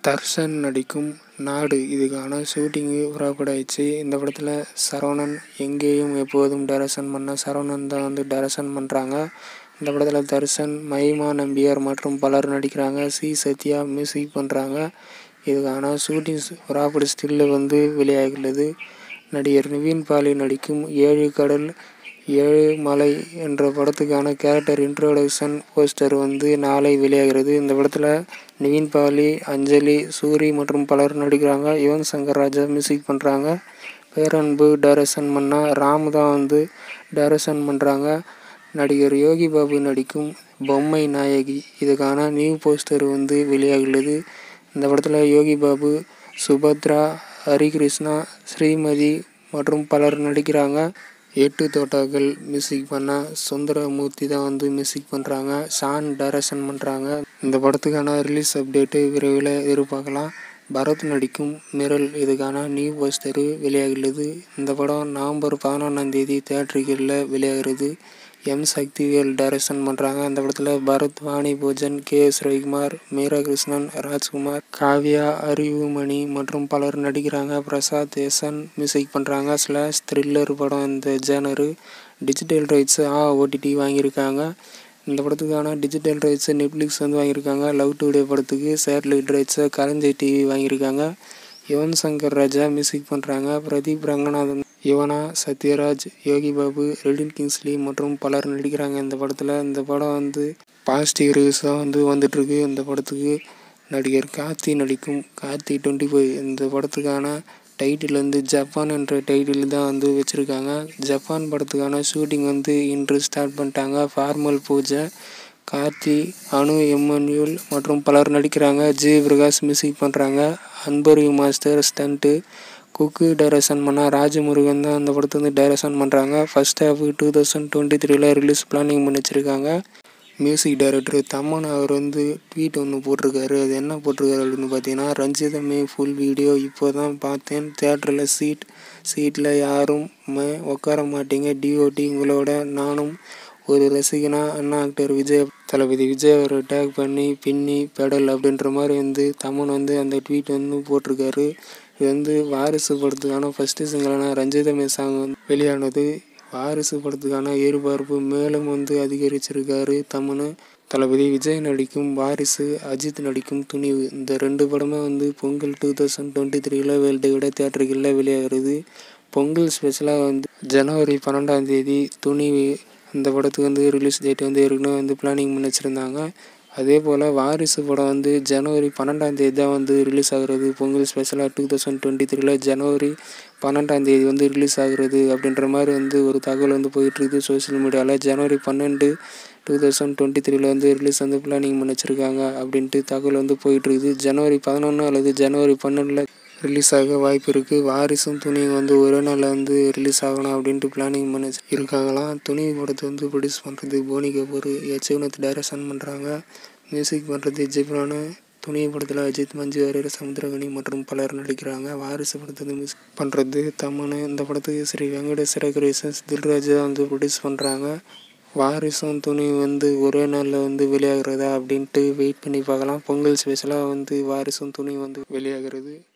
தர்ஷன் நடிக்கும் நாடு இதுக்கான ஷூட்டிங்கு ப்ராப்பர்ட் ஆயிடுச்சு இந்த படத்தில் சரவணன் எங்கேயும் எப்போதும் டைரக்ஷன் பண்ண சரவணன் தான் வந்து டைரக்ஷன் பண்ணுறாங்க இந்த படத்தில் தர்ஷன் மகிமா நம்பியார் மற்றும் பலர் நடிக்கிறாங்க சி சத்யா மியூசிக் பண்ணுறாங்க இதுக்கான ஷூட்டிங் ப்ராப்பர்ட் ஸ்டில்லு வந்து வெளியாகியுள்ளது நடிகர் நிவின் பாலி நடிக்கும் ஏழு கடல் ஏழு மலை என்ற படத்துக்கான கேரக்டர் இன்ட்ரோடக்ஷன் போஸ்டர் வந்து நாளை வெளியாகிறது இந்த படத்தில் நிவின் பாலி அஞ்சலி சூரி மற்றும் பலர் நடிக்கிறாங்க யுவன் சங்கர் ராஜா மியூசிக் பண்ணுறாங்க பேரன்பு டைரக்ஷன் பண்ணால் ராம் தான் வந்து டைரக்ஷன் பண்ணுறாங்க நடிகர் யோகி பாபு நடிக்கும் பொம்மை நாயகி இதுக்கான நியூ போஸ்டர் வந்து வெளியாகியுள்ளது இந்த படத்தில் யோகி பாபு சுபத்ரா ஹரிகிருஷ்ணா ஸ்ரீமதி மற்றும் பலர் நடிக்கிறாங்க எட்டு தோட்டாக்கள் மியூசிக் பண்ண சுந்தரமூர்த்தி தான் வந்து மியூசிக் பண்ணுறாங்க ஷான் டைரக்ஷன் பண்ணுறாங்க இந்த படத்துக்கான ரிலீஸ் அப்டேட்டு விரைவில் எதிர்பார்க்கலாம் பரத் நடிக்கும் மிரல் இதுக்கான நியூ போஸ்டரு வெளியாகியுள்ளது இந்த படம் நவம்பர் பதினொன்றாம் தேதி தேட்டருகளில் வெளியாகிறது எம் சக்திவேல் டைரக்ஷன் பண்ணுறாங்க அந்த படத்தில் பரத் வாணி பூஜன் கே எஸ் ரவிக்குமார் மீரா கிருஷ்ணன் ராஜ்குமார் காவ்யா அறிவுமணி மற்றும் பலர் நடிக்கிறாங்க பிரசாத் எஸ்என் மியூசிக் பண்ணுறாங்க ஸ்லாஷ் த்ரில்லர் படம் இந்த ஜேனரு டிஜிட்டல் ரைட்ஸு ஆ ஓடிடி வாங்கியிருக்காங்க இந்த படத்துக்கான டிஜிட்டல் ரைட்ஸை நெட்ஃப்ளிக்ஸ் வந்து வாங்கியிருக்காங்க லவ் டுடே படத்துக்கு சேட்டலைட் ரைட்ஸை கரஞ்சை டிவி வாங்கியிருக்காங்க யுவன் சங்கர் ராஜா மியூசிக் பண்ணுறாங்க பிரதீப் ரங்கநாதன் யுவனா சத்யராஜ் யோகி பாபு ரெடின் கிங்ஸ்லி மற்றும் பலர் நடிக்கிறாங்க இந்த படத்தில் இந்த படம் வந்து பாசிட்டிவ் ரிவ்யூஸாக வந்து வந்துட்டுருக்கு இந்த படத்துக்கு நடிகர் கார்த்தி நடிக்கும் கார்த்தி டுவெண்ட்டி ஃபைவ் இந்த படத்துக்கான டைட்டில் வந்து ஜப்பான் என்ற டைட்டில் தான் வந்து வச்சுருக்காங்க ஜப்பான் படத்துக்கான ஷூட்டிங் வந்து இன்று ஸ்டார்ட் பண்ணிட்டாங்க ஃபார்மல் பூஜை கார்த்தி அனு எம்என்யூல் மற்றும் பலர் நடிக்கிறாங்க ஜி பிரகாஷ் மியூசிக் பண்ணுறாங்க அன்பரி மாஸ்டர் ஸ்டண்ட்டு குக்கு டைரக்ஷன் பண்ணால் ராஜமுருகன் தான் அந்த படத்தை வந்து டைரக்ஷன் பண்ணுறாங்க first half two thousand twenty த்ரீல ரிலீஸ் பிளானிங் பண்ணி வச்சுருக்காங்க மியூசிக் டைரக்டர் தமன் அவர் வந்து ட்வீட் ஒன்று போட்டிருக்காரு அது என்ன போட்டிருக்காரு அப்படின்னு பார்த்தீங்கன்னா ரஞ்சிதமே ஃபுல் வீடியோ இப்போ தான் பார்த்தேன் தேட்டரில் சீட் சீட்டில் யாரும் உட்கார மாட்டீங்க டிஓடி உங்களோட நானும் ஒரு ரசிகனா அண்ணா ஆக்டர் விஜய் தளபதி விஜய் அவரை டேக் பண்ணி பின்னி பெடல் அப்படின்ற மாதிரி வந்து தமன் வந்து அந்த ட்வீட் வந்து போட்டிருக்காரு இது வந்து வாரிசு படத்துக்கான ஃபஸ்ட்டு சிங்களான ரஞ்சிதமே சாங் வந்து வெளியானது வாரிசு படத்துக்கான எதிர்பார்ப்பு மேலும் வந்து அதிகரிச்சிருக்காரு தமனு தளபதி விஜய் நடிக்கும் வாரிசு அஜித் நடிக்கும் துணிவு இந்த ரெண்டு படமே வந்து பொங்கல் டூ தௌசண்ட் டுவெண்ட்டி த்ரீல வேர்ல்டு விட தேட்டருகளில் வெளியாகிறது பொங்கல் ஸ்பெஷலாக வந்து ஜனவரி பன்னெண்டாம் தேதி துணிவு இந்த படத்துக்கு வந்து ரிலீஸ் டேட் வந்து ஏற்கனவே வந்து பிளானிங் பண்ணி வச்சுருந்தாங்க அதே போல் வாரிசு படம் வந்து ஜனவரி பன்னெண்டாம் தேதி தான் வந்து ரிலீஸ் ஆகுறது பொங்கல் ஸ்பெஷலாக டூ தௌசண்ட் டுவெண்ட்டி த்ரீல ஜனவரி பன்னெண்டாம் தேதி வந்து ரிலீஸ் ஆகுறது அப்படின்ற மாதிரி வந்து ஒரு தகவல் வந்து போயிட்டுருக்குது சோஷியல் மீடியாவில் ஜனவரி பன்னெண்டு டூ தௌசண்ட் டுவெண்ட்டி த்ரீல வந்து ரிலீஸ் வந்து பிளானிங் பண்ணி வச்சுருக்காங்க அப்படின்ட்டு தகவல் வந்து போயிட்டுருக்குது ஜனவரி பதினொன்று அல்லது ஜனவரி பன்னெண்டில் ரிலீஸ் ஆக வாய்ப்பு இருக்குது வாரிசும் துணியும் வந்து ஒரே நாளில் வந்து ரிலீஸ் ஆகணும் அப்படின்ட்டு பிளானிங் பண்ணி இருக்காங்களாம் துணி படத்தை வந்து ப்ரொடியூஸ் பண்ணுறது போனி கபூர் யச்சுகுணத் டைரக்ஷன் பண்ணுறாங்க மியூசிக் பண்ணுறது ஜிப்ரானு துணி படத்தில் அஜித் மஞ்சு வாரியர் சமுத்திரகனி மற்றும் பலர் நடிக்கிறாங்க வாரிசு படத்தை மியூசிக் பண்ணுறது தமனு இந்த படத்துக்கு ஸ்ரீ வெங்கடேஸ்வர கிரியேஷன்ஸ் தில்ராஜா வந்து ப்ரொடியூஸ் பண்ணுறாங்க வாரிசும் துணி வந்து ஒரே நாளில் வந்து வெளியாகிறதா அப்படின்ட்டு வெயிட் பண்ணி பார்க்கலாம் பொங்கல் ஸ்பெஷலாக வந்து வாரிசும் துணி வந்து வெளியாகிறது